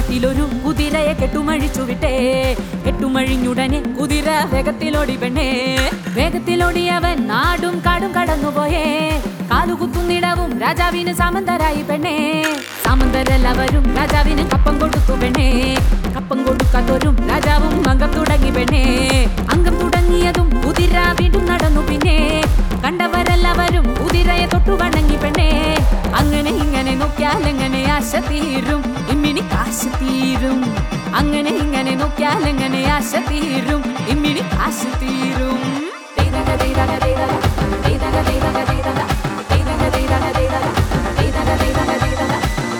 വേഗത്തിലൊരു കുതിരയെ കെട്ടുമഴിച്ചു വിട്ടേ കെട്ടുമഴിഞ്ഞുടനെ കുതിര വേഗത്തിലോടി പെണ്ണേ വേഗത്തിലോടിയവൻ നാടും കാടും കടന്നുപോയേ കാലുകുത്തുന്നിടവും രാജാവിന് സാമന്തരായി പെണ്ണേ സാമന്തരെല്ലാവരും രാജാവിന് കപ്പം കൊടുത്തു പെണ്ണേ കപ്പം കൊടുക്കാത്തവരും രാജാവും അംഗം തുടങ്ങി പെണ്ണേ അംഗം തുടങ്ങിയതും കുതിര വീണ്ടും നടന്നു പിന്നെ കണ്ടവരെല്ലാവരും കുതിരയെ തൊട്ടു വണങ്ങി പെണ്ണേ അങ്ങനെ ഇങ്ങനെ നോക്കിയാൽ എങ്ങനെ ആശ തീരും ഇമ്മിണി കാശ് തീരും അങ്ങനെ ഇങ്ങനെ നോക്കിയാൽ എങ്ങനെ ആശ തീരും ഇമ്മിണി കാശ് തീരും ദൈതക ദൈതക ദൈതക ദൈതക ദൈതക ദൈതക ദൈതക ദൈതക ദൈതക ദൈതക ദൈതക ദൈതക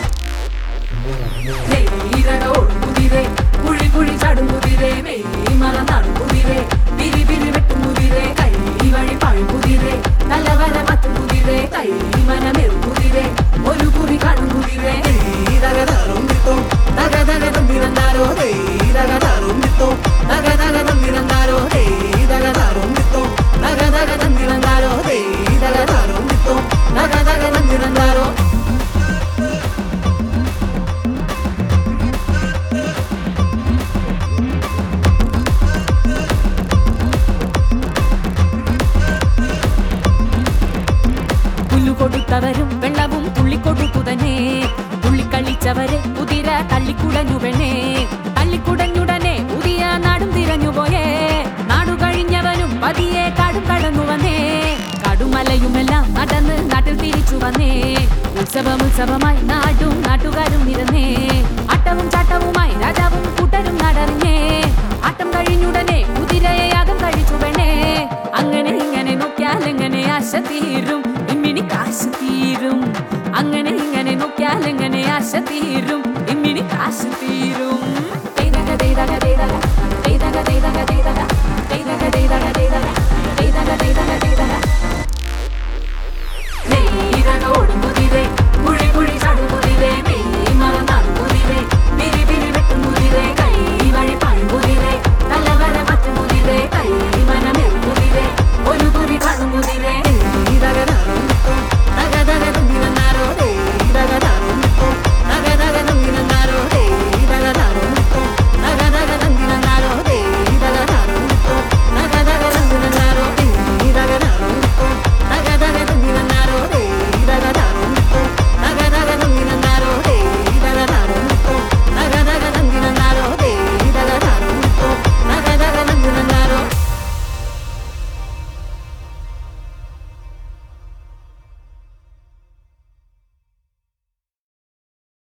നെയ്യിരടോടും കുതിരേ കുഴി കുഴി ചാടും കുതിരേ മെയ് മറന്നാടും കുതിരേ പിരി പിരി വെട്ടും കുതിരേ കൈ വഴി പാഴും കുതിരേ നല്ലവര മറ്റും കുതിരേ കൈ മനമേറും കുതിരേ ഒരു കുറി കാണും കുതിരേ തകതറും വിത്തോ തക തക തമ്പിരന്നാരോ തകതറും വിത്തോ തക തക തമ്പിരന്നാരോ തകതറും വിത്തോ തക തക തമ്പിരന്നാരോ തകതറും വിത്തോ തക തക തമ്പിരന്നാരോ പുല്ലു കൊടുത്തവരും വെള്ളവും തുള്ളിക്കൊടുത്തു തന്നെ തുള്ളിക്കളിച്ചവരെ കുതിര തള്ളിക്കുടഞ്ഞു പെണ്ണേ തള്ളിക്കുടഞ്ഞുടനെ പുതിയ നാടും തിരഞ്ഞുപോയേ നാടു കഴിഞ്ഞവനും പതിയെ കാടും കടന്നു വന്നേ കടുമലയുമെല്ലാം നടന്ന് നാട്ടിൽ തിരിച്ചു വന്നേ ഉത്സവം ഉത്സവമായി നാടും നാട്ടുകാരും നിരന്നേ അട്ടവും ചാട്ടവുമായി രാജാവും